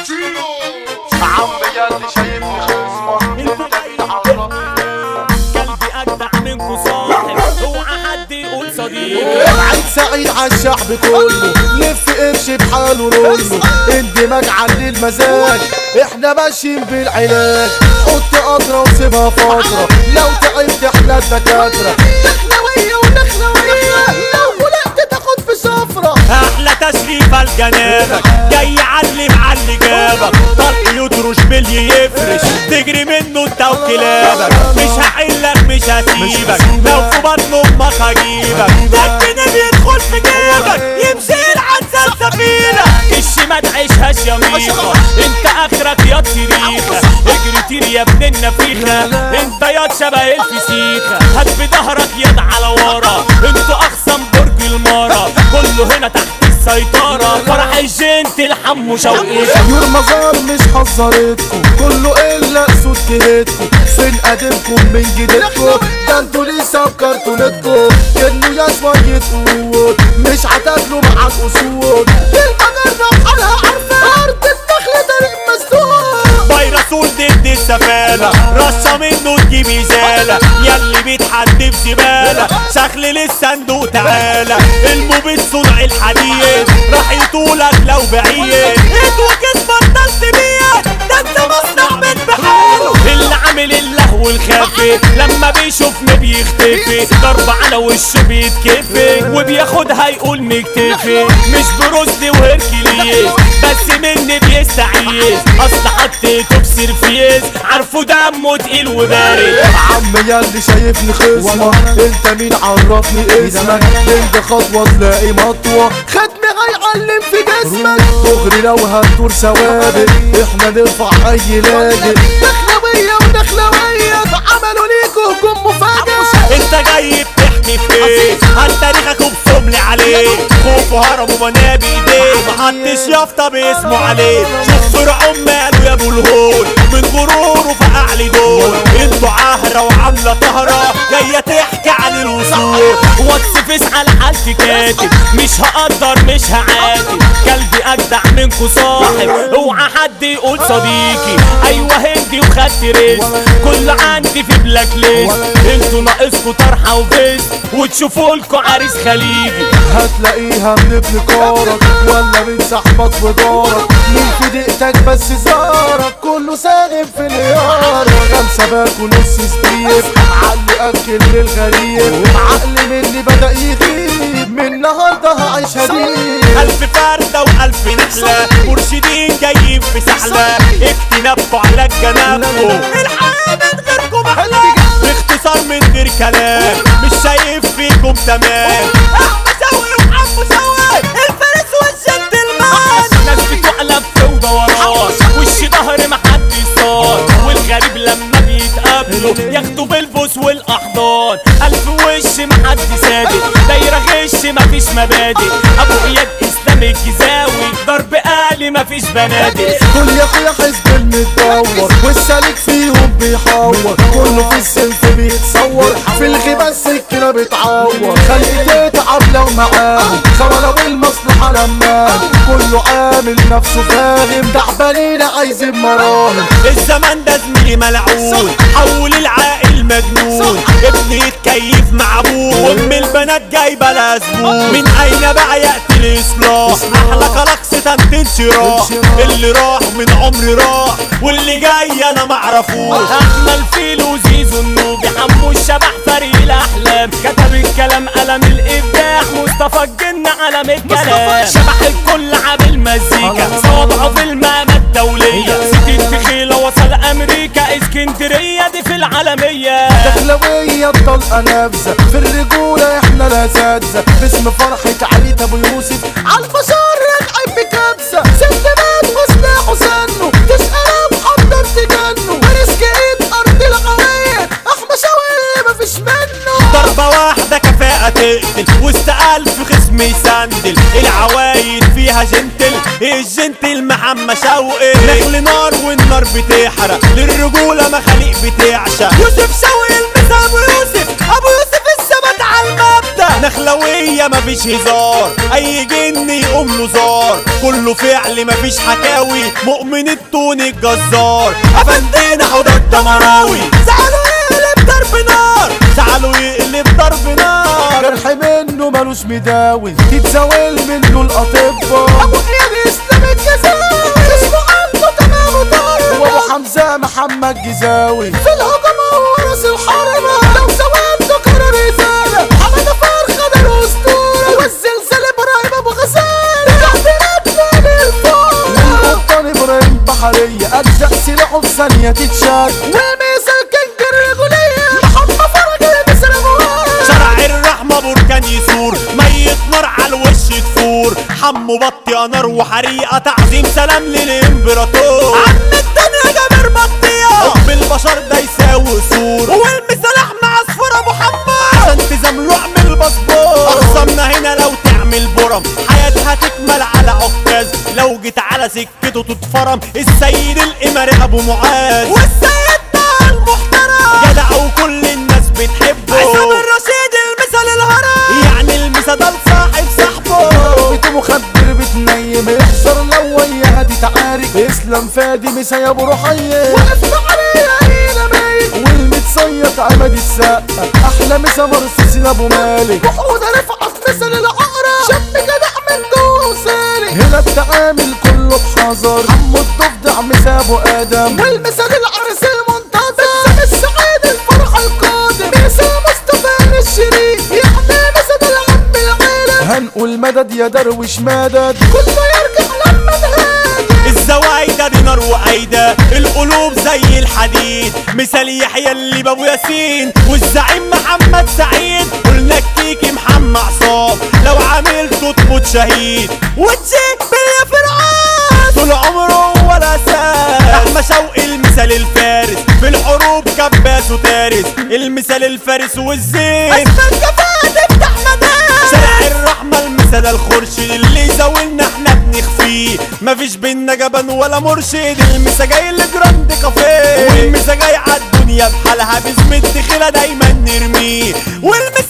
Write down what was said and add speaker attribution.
Speaker 1: عم ياللي شايفني خصمك انت مين عرفني
Speaker 2: قلبي اجدع منكو صاحب اوعى حد يقول صديق
Speaker 3: عيد سعيد عالشعب كله لف قرش بحاله رولو اندماج علي المزاج احنا ماشيين بالعلاج حط قطرة وسيبها فترة لو تعبت احنا الدكاترة نخلوية ونخلوية لو ولقت تاخد في سفرة
Speaker 2: احلى تشريف الجنابك جاي علم على اللي جابك طلق يدرش بلي يفرش تجري منه انت وكلابك مش هحلك مش هسيبك لو في بطن امك هجيبك ده الجنيه بيدخل في جيبك يمشي العنزة سفينة كش ما تعيشهاش يا ميخا انت اخرك يا تريخة اجري طير يا ابن النفيخة انت يا شبه الفسيخة هات في ظهرك يد على ورا انتوا اخصم برج المارة كله هنا تحت السيطرة فرح الجنت الحم شوقي
Speaker 3: طيور مزار مش حذرتكم كله الا اسود كهتكم فين قديمكم من جديدكم ده انتوا لسه بكرتونتكم كانوا يا شوية قوت مش هتاكلوا مع الاسود المجرة بحالها عارفة ارض النخل طريق مسدود
Speaker 2: فيروس ضد السفالة رشة منه تجيب ازالة ياللي بيتحدى في زبالة شخلل الصندوق تعالى الموبيل صنع الحديد راح يطولك لو بعيد اتوكس بطلت بيه ده انت مصنع من بحاله اللي عامل اللهو الخافي لما بيشوفني بيختفي ضرب على وشه بيتكفي وبياخدها يقول مكتفي مش بروسلي وهركليز بس مني بيستعيز اصل حطيته بسرفيز عارفه دمه تقيل وبارد
Speaker 3: عم ياللي شايفني خصمك انت مين عرفني اسمك انت خطوة تلاقي مطوة ختمي هيعلم في جسمك دغري لو هتدور ثوابت احنا نرفع اي لاجئ نخلوية ونخلوية عملوا ليكوا هجوم مفاجئ
Speaker 2: انت جاي بتحكي في ايه هل تاريخك وبصملي عليه خوف وهرب ومناه بايديه محدش يافطة باسمه عليه شوف فرعون ماله يا ابو الهول من غروره فقع لي دول انتوا عهرة وعاملة طهرة جاية تحكي عن الوصول واتسفس على حالتي كاتب مش هقدر مش هعاتب قلبي اجدع منكو صاحب اوعى حد يقول صديقي ايوه هندي وخدت رزق كل عندي في بلاك ليست انتوا ناقصكوا طرحه وبس وتشوفوا لكوا عريس خليجي
Speaker 3: هتلاقيها من ابن كارك ولا من صاحبك وجارك مين في دقيقتك بس زارك كله ساهم في اليارة خمسة باك ونص ستيب عقلي اكل للغريب عقلي مني بدأ يغيب من النهاردة هعيش هديب
Speaker 2: ألف فردة وألف نحلة مرشدين جايين في سحلة اكتنبوا على جنابكم الحياة من غيركم أحلى باختصار من غير كلام مش شايف فيكم تمام أحمد سوي وحمو سوي الفارس والجنتلمان ناس بتقلب في ودوران وش ظهر محدش صار والغريب لما بيتقابلوا ياخدوا بالبوس والاحضان الف وش محدش سادد دايره غش مفيش مبادئ ابو اياد اسلام الجزاوي ضرب آلي مفيش بنادق
Speaker 3: كل يا اخويا حزب المتدور والسالك فيهم بيحور كله في السلف بيتصور في الغيبة السكينة بتعور خلي تتعب لو معاهم سوا لو المصلحة لماهم كله عامل نفسه فاهم تعبانين عايزين مراهم
Speaker 2: الزمن ده زميلي ملعون حول العاقل مجنون ابني يتكيف مع ابوه وام البنات جايبه لها زبون من اين بقى ياتي الاصلاح احلى كلاكس انشراح اللي راح من عمري راح واللي جاي انا معرفوش احمل فيل وزيزو النوبي حمو الشبح فريق الاحلام كتب الكلام قلم الابداع مصطفى الجن علم الكلام شبح الكل عامل مزيكا صوابعه في المهمة الدولية سيتي التخيلة وصل امريكا اسكندرية دي في العالمية
Speaker 3: دخلوية الطلقة نافذة في الرجولة احنا الاساتذة باسم فرحة علي ابو يوسف عالبشر راجعين بكبسة ست مات وسلاح وسنه تشقى محضر تجنه ورزق ايد ارض القوية احمى شوقي مفيش منه
Speaker 2: ضربة واحدة كفاءة تقتل وسط ألف خصم يسندل العوايد فيها جنتل الجنتل محمى شوقي نخل نار والنار بتحرق للرجولة مخاليق بتعشق يوسف شوقي المس أبو يوسف أبو يوسف الثبات على المبدأ نخلوية مفيش هزار اي جن يقوم له زار كله فعل مفيش حكاوي مؤمن التون الجزار افندينا حوض الدمراوي زعلوا يقلب ضرب نار زعلوا يقلب ضرب نار
Speaker 3: جرح منه ملوش مداوي تتزاول منه الاطباء ابو اياد اسلام الجزاوي اسمه عنده تمام وطارق وابو حمزه محمد جزاوي في الهضبه ورث الحرمه لو سويته قرر رساله حمد فرخه ده الاسطوره والزلزال ابراهيم ابو غزال تعبيراتنا للفوق والقبطان ابراهيم بحريه اجزاء سلاحه في ثانيه تتشال والميزان كان رجوليه محمد فرج المصر ابو
Speaker 2: شرع الرحمة بركان يثور ميت نار على الوش تفور حمو بطي نار وحريقة تعظيم سلام للإمبراطور عم الدنيا جابر بطية حب البشر ده يساوي سور والمثال أحمى عصفور أبو حمار عشان تزامله اعمل باسبور أخصامنا هنا لو تعمل برم حياتها تكمل على عكاز لو جيت على سكته تتفرم السيد الإماري أبو معاذ والسيد ده المحترم جدع وكل الناس بتحبه عصام الرشيد المثال الهرم يعني المثال ده لصاحب صاحبه
Speaker 3: بيته مخدر بتنيم احذر لو وياها تتعارك اسلام فادي مسا يا ابو رحيه وقفنا عليها هنا ميت والمتصيط عماد السقا احلى مسا مرسوس ابو مالك وحوده رفعت مثل العقرة شاب جدع من جوه سالك هنا التعامل كله بحذر عمو الضفدع مسا ابو ادم والمثال العرس المنتظر بسام السعيد الفرح القادم مسا مصطفى الشريف يعني مسا ده العم العيلة هنقول مدد يا درويش مدد كله يرجع لما نهاجم
Speaker 2: الزوايدة دي نار وقايدة القلوب زي الحديد مثال يحيى اللي بابو ياسين والزعيم محمد سعيد قلنا الكيكي محمد عصام لو عملته تموت شهيد وتشيك باليا فرعون طول عمره ولا سال احمى شوقي المثال الفارس في الحروب كباس وتارس المثال الفارس والزين اسمك كفاءة تفتح مدارس شارع الرحمة المثال الخرشد اللي يزاولنا احنا بنخفيه مفيش بينا جبن ولا مرشد المسا جاي الجراند كافيه والمسا جاي عالدنيا بحالها باسم الدخيلة دايما نرميه والمسا